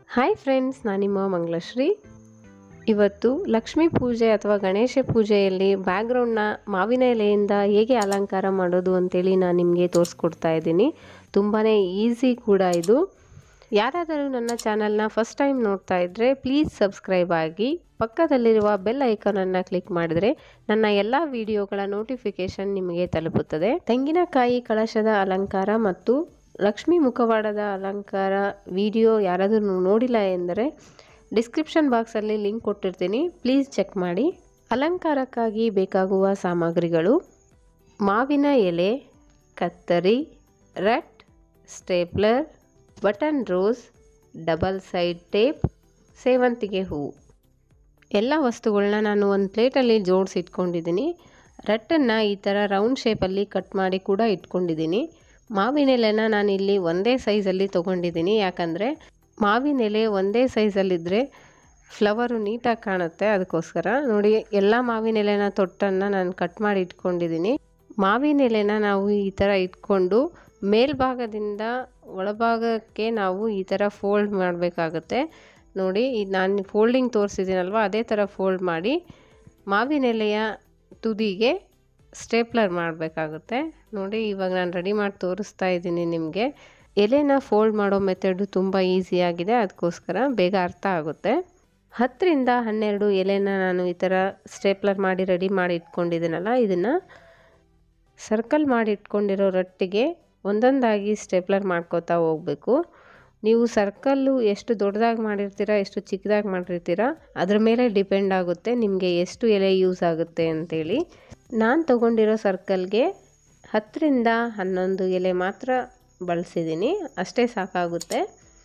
hi friends ನಾನು ನಿಮ್ಮ ಮಂಗಳಶ್ರೀ ಇವತ್ತು ಲಕ್ಷ್ಮೀ ಪೂಜೆ ಅಥವಾ ಗಣೇಶ ಪೂಜೆಯಲ್ಲಿ ಬ್ಯಾಕ್ಗ್ರೌಂಡ್ನ ಮಾವಿನ ಎಲೆಯಿಂದ ಹೇಗೆ ಅಲಂಕಾರ ಮಾಡೋದು ಅಂತೇಳಿ ನಾನು ನಿಮಗೆ ತೋರಿಸ್ಕೊಡ್ತಾ ಇದ್ದೀನಿ ತುಂಬಾ ಈಸಿ ಕೂಡ ಇದು ಯಾರಾದರೂ ನನ್ನ ಚಾನಲ್ನ ಫಸ್ಟ್ ಟೈಮ್ ನೋಡ್ತಾ ಇದ್ದರೆ ಪ್ಲೀಸ್ ಸಬ್ಸ್ಕ್ರೈಬ್ ಆಗಿ ಪಕ್ಕದಲ್ಲಿರುವ ಬೆಲ್ ಐಕಾನನ್ನು ಕ್ಲಿಕ್ ಮಾಡಿದರೆ ನನ್ನ ಎಲ್ಲ ವಿಡಿಯೋಗಳ ನೋಟಿಫಿಕೇಷನ್ ನಿಮಗೆ ತಲುಪುತ್ತದೆ ತೆಂಗಿನಕಾಯಿ ಕಳಶದ ಅಲಂಕಾರ ಮತ್ತು ಲಕ್ಷ್ಮೀ ಮುಖವಾಡದ ಅಲಂಕಾರ ವಿಡಿಯೋ ಯಾರಾದರೂ ನೋಡಿಲ್ಲ ಎಂದರೆ ಡಿಸ್ಕ್ರಿಪ್ಷನ್ ಬಾಕ್ಸಲ್ಲಿ ಲಿಂಕ್ ಕೊಟ್ಟಿರ್ತೀನಿ ಪ್ಲೀಸ್ ಚೆಕ್ ಮಾಡಿ ಅಲಂಕಾರಕ್ಕಾಗಿ ಬೇಕಾಗುವ ಸಾಮಗ್ರಿಗಳು ಮಾವಿನ ಎಲೆ ಕತ್ತರಿ ರಟ್ stapler button rose double side tape ಸೇವಂತಿಗೆ ಹೂವು ಎಲ್ಲ ವಸ್ತುಗಳನ್ನ ನಾನು ಒಂದು ಪ್ಲೇಟಲ್ಲಿ ಜೋಡಿಸಿ ಇಟ್ಕೊಂಡಿದ್ದೀನಿ ರಟ್ಟನ್ನು ಈ ಥರ ರೌಂಡ್ ಶೇಪಲ್ಲಿ ಕಟ್ ಮಾಡಿ ಕೂಡ ಇಟ್ಕೊಂಡಿದ್ದೀನಿ ಮಾವಿನ ಎಲೆನ ನಾನಿಲ್ಲಿ ಒಂದೇ ಸೈಜಲ್ಲಿ ತೊಗೊಂಡಿದ್ದೀನಿ ಯಾಕಂದರೆ ಮಾವಿನ ಎಲೆ ಒಂದೇ ಸೈಜಲ್ಲಿದ್ದರೆ ಫ್ಲವರು ನೀಟಾಗಿ ಕಾಣುತ್ತೆ ಅದಕ್ಕೋಸ್ಕರ ನೋಡಿ ಎಲ್ಲ ಮಾವಿನ ಎಲೆನ ತೊಟ್ಟನ್ನು ನಾನು ಕಟ್ ಮಾಡಿ ಇಟ್ಕೊಂಡಿದ್ದೀನಿ ಮಾವಿನ ಎಲೆನ ನಾವು ಈ ಥರ ಇಟ್ಕೊಂಡು ಮೇಲ್ಭಾಗದಿಂದ ಒಳಭಾಗಕ್ಕೆ ನಾವು ಈ ಥರ ಫೋಲ್ಡ್ ಮಾಡಬೇಕಾಗುತ್ತೆ ನೋಡಿ ಇದು ನಾನು ಫೋಲ್ಡಿಂಗ್ ತೋರಿಸಿದ್ದೀನಲ್ವ ಅದೇ ಥರ ಫೋಲ್ಡ್ ಮಾಡಿ ಮಾವಿನ ಎಲೆಯ ತುದಿಗೆ ಸ್ಟೇಪ್ಲರ್ ಮಾಡಬೇಕಾಗುತ್ತೆ ನೋಡಿ ಇವಾಗ ನಾನು ರೆಡಿ ಮಾಡಿ ತೋರಿಸ್ತಾ ಇದ್ದೀನಿ ನಿಮಗೆ ಎಲೆನ ಫೋಲ್ಡ್ ಮಾಡೋ ಮೆಥಡು ತುಂಬ ಈಸಿಯಾಗಿದೆ ಅದಕ್ಕೋಸ್ಕರ ಬೇಗ ಅರ್ಥ ಆಗುತ್ತೆ ಹತ್ತರಿಂದ ಹನ್ನೆರಡು ಎಲೆನ ನಾನು ಈ ಥರ ಸ್ಟೇಪ್ಲರ್ ಮಾಡಿ ರೆಡಿ ಮಾಡಿ ಇಟ್ಕೊಂಡಿದ್ದೀನಲ್ಲ ಇದನ್ನು ಸರ್ಕಲ್ ಮಾಡಿ ಇಟ್ಕೊಂಡಿರೋ ರಟ್ಟಿಗೆ ಒಂದೊಂದಾಗಿ ಸ್ಟೇಪ್ಲರ್ ಮಾಡ್ಕೋತಾ ಹೋಗಬೇಕು ನೀವು ಸರ್ಕಲ್ಲು ಎಷ್ಟು ದೊಡ್ಡದಾಗಿ ಮಾಡಿರ್ತೀರಾ ಎಷ್ಟು ಚಿಕ್ಕದಾಗಿ ಮಾಡಿರ್ತೀರಾ ಅದ್ರ ಮೇಲೆ ಡಿಪೆಂಡ್ ಆಗುತ್ತೆ ನಿಮಗೆ ಎಷ್ಟು ಎಲೆ ಯೂಸ್ ಆಗುತ್ತೆ ಅಂತೇಳಿ ನಾನು ತೊಗೊಂಡಿರೋ ಸರ್ಕಲ್ಗೆ ಹತ್ತರಿಂದ ಹನ್ನೊಂದು ಎಲೆ ಮಾತ್ರ ಬಳಸಿದ್ದೀನಿ ಅಷ್ಟೇ ಸಾಕಾಗುತ್ತೆ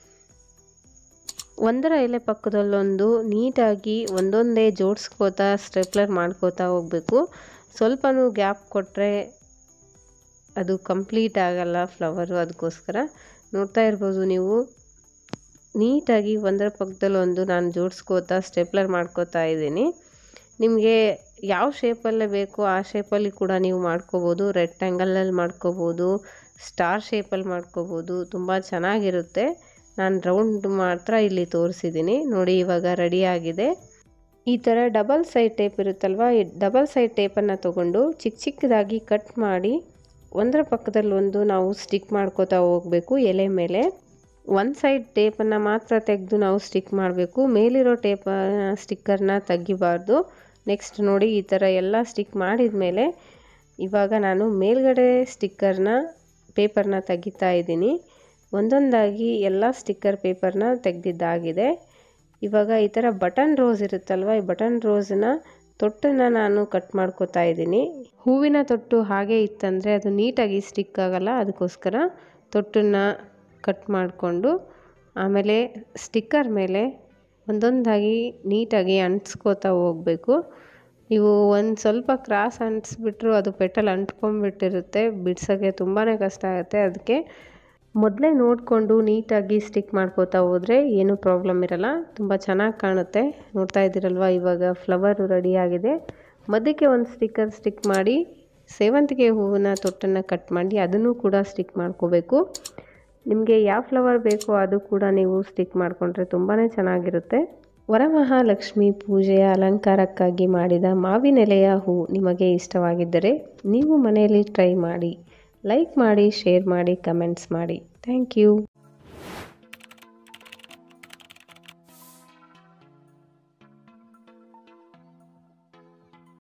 ಒಂದರ ಎಲೆ ಪಕ್ಕದಲ್ಲೊಂದು ನೀಟಾಗಿ ಒಂದೊಂದೇ ಜೋಡಿಸ್ಕೋತಾ ಸ್ಟೆಪ್ಲರ್ ಮಾಡ್ಕೋತಾ ಹೋಗಬೇಕು ಸ್ವಲ್ಪನೂ ಗ್ಯಾಪ್ ಕೊಟ್ಟರೆ ಅದು ಕಂಪ್ಲೀಟ್ ಆಗಲ್ಲ ಫ್ಲವರು ಅದಕ್ಕೋಸ್ಕರ ನೋಡ್ತಾ ಇರ್ಬೋದು ನೀವು ನೀಟಾಗಿ ಒಂದರ ಪಕ್ಕದಲ್ಲಿ ಒಂದು ನಾನು ಜೋಡಿಸ್ಕೋತಾ ಸ್ಟೆಪ್ಲರ್ ಮಾಡ್ಕೋತಾ ಇದ್ದೀನಿ ನಿಮಗೆ ಯಾವ ಶೇಪಲ್ಲೇ ಬೇಕೋ ಆ ಶೇಪಲ್ಲಿ ಕೂಡ ನೀವು ಮಾಡ್ಕೋಬೋದು ರೆಕ್ಟ್ಯಾಂಗಲಲ್ಲಿ ಮಾಡ್ಕೋಬೋದು ಸ್ಟಾರ್ ಶೇಪಲ್ಲಿ ಮಾಡ್ಕೋಬೋದು ತುಂಬ ಚೆನ್ನಾಗಿರುತ್ತೆ ನಾನು ರೌಂಡ್ ಮಾತ್ರ ಇಲ್ಲಿ ತೋರಿಸಿದ್ದೀನಿ ನೋಡಿ ಇವಾಗ ರೆಡಿ ಆಗಿದೆ ಈ ಥರ ಡಬಲ್ ಸೈಡ್ ಟೇಪ್ ಇರುತ್ತಲ್ವ ಈ ಡಬಲ್ ಸೈಡ್ ಟೇಪನ್ನು ತೊಗೊಂಡು ಚಿಕ್ಕ ಚಿಕ್ಕದಾಗಿ ಕಟ್ ಮಾಡಿ ಒಂದರ ಪಕ್ಕದಲ್ಲಿ ಒಂದು ನಾವು ಸ್ಟಿಕ್ ಮಾಡ್ಕೋತಾ ಹೋಗಬೇಕು ಎಲೆ ಮೇಲೆ ಒಂದು ಸೈಡ್ ಟೇಪನ್ನು ಮಾತ್ರ ತೆಗೆದು ನಾವು ಸ್ಟಿಕ್ ಮಾಡಬೇಕು ಮೇಲಿರೋ ಟೇಪ ಸ್ಟಿಕ್ಕರ್ನ ತೆಗಿಬಾರ್ದು ನೆಕ್ಸ್ಟ್ ನೋಡಿ ಈ ಥರ ಎಲ್ಲ ಸ್ಟಿಕ್ ಮಾಡಿದ ಮೇಲೆ ಇವಾಗ ನಾನು ಮೇಲ್ಗಡೆ ಸ್ಟಿಕ್ಕರ್ನ ಪೇಪರ್ನ ತೆಗಿತಾ ಇದ್ದೀನಿ ಒಂದೊಂದಾಗಿ ಎಲ್ಲ ಸ್ಟಿಕ್ಕರ್ ಪೇಪರ್ನ ತೆಗೆದಿದ್ದಾಗಿದೆ ಇವಾಗ ಈ ಥರ ಬಟನ್ ರೋಸ್ ಇರುತ್ತಲ್ವ ಈ ಬಟನ್ ರೋಸನ್ನ ತೊಟ್ಟನ್ನು ನಾನು ಕಟ್ ಮಾಡ್ಕೋತಾ ಇದ್ದೀನಿ ಹೂವಿನ ತೊಟ್ಟು ಹಾಗೆ ಇತ್ತಂದರೆ ಅದು ನೀಟಾಗಿ ಸ್ಟಿಕ್ ಆಗಲ್ಲ ಅದಕ್ಕೋಸ್ಕರ ತೊಟ್ಟನ್ನು ಕಟ್ ಮಾಡಿಕೊಂಡು ಆಮೇಲೆ ಸ್ಟಿಕ್ಕರ್ ಮೇಲೆ ಒಂದೊಂದಾಗಿ ನೀಟಾಗಿ ಅಂಟಿಸ್ಕೋತಾ ಹೋಗಬೇಕು ನೀವು ಒಂದು ಸ್ವಲ್ಪ ಕ್ರಾಸ್ ಅಂಟಿಸ್ಬಿಟ್ರು ಅದು ಪೆಟಲ್ ಅಂಟ್ಕೊಂಡ್ಬಿಟ್ಟಿರುತ್ತೆ ಬಿಡ್ಸೋಕ್ಕೆ ತುಂಬಾ ಕಷ್ಟ ಆಗುತ್ತೆ ಅದಕ್ಕೆ ಮೊದಲೇ ನೋಡಿಕೊಂಡು ನೀಟಾಗಿ ಸ್ಟಿಕ್ ಮಾಡ್ಕೋತಾ ಹೋದರೆ ಏನೂ ಪ್ರಾಬ್ಲಮ್ ಇರಲ್ಲ ತುಂಬ ಚೆನ್ನಾಗಿ ಕಾಣುತ್ತೆ ನೋಡ್ತಾ ಇದ್ದೀರಲ್ವ ಇವಾಗ ಫ್ಲವರ್ ರೆಡಿಯಾಗಿದೆ ಮಧ್ಯಕ್ಕೆ ಒಂದು ಸ್ಟಿಕ್ಕರ್ ಸ್ಟಿಕ್ ಮಾಡಿ ಸೇವಂತಿಗೆ ಹೂವಿನ ತೊಟ್ಟನ್ನು ಕಟ್ ಮಾಡಿ ಅದನ್ನು ಕೂಡ ಸ್ಟಿಕ್ ಮಾಡ್ಕೋಬೇಕು ನಿಮಗೆ ಯಾವ ಫ್ಲವರ್ ಬೇಕೋ ಅದು ಕೂಡ ನೀವು ಸ್ಟಿಕ್ ಮಾಡಿಕೊಂಡ್ರೆ ತುಂಬಾ ಚೆನ್ನಾಗಿರುತ್ತೆ ವರಮಹಾಲಕ್ಷ್ಮಿ ಪೂಜೆಯ ಅಲಂಕಾರಕ್ಕಾಗಿ ಮಾಡಿದ ಮಾವಿನೆಲೆಯ ಹೂ ನಿಮಗೆ ಇಷ್ಟವಾಗಿದ್ದರೆ ನೀವು ಮನೆಯಲ್ಲಿ ಟ್ರೈ ಮಾಡಿ ಲೈಕ್ ಮಾಡಿ ಶೇರ್ ಮಾಡಿ ಕಮೆಂಟ್ಸ್ ಮಾಡಿ ಥ್ಯಾಂಕ್ ಯು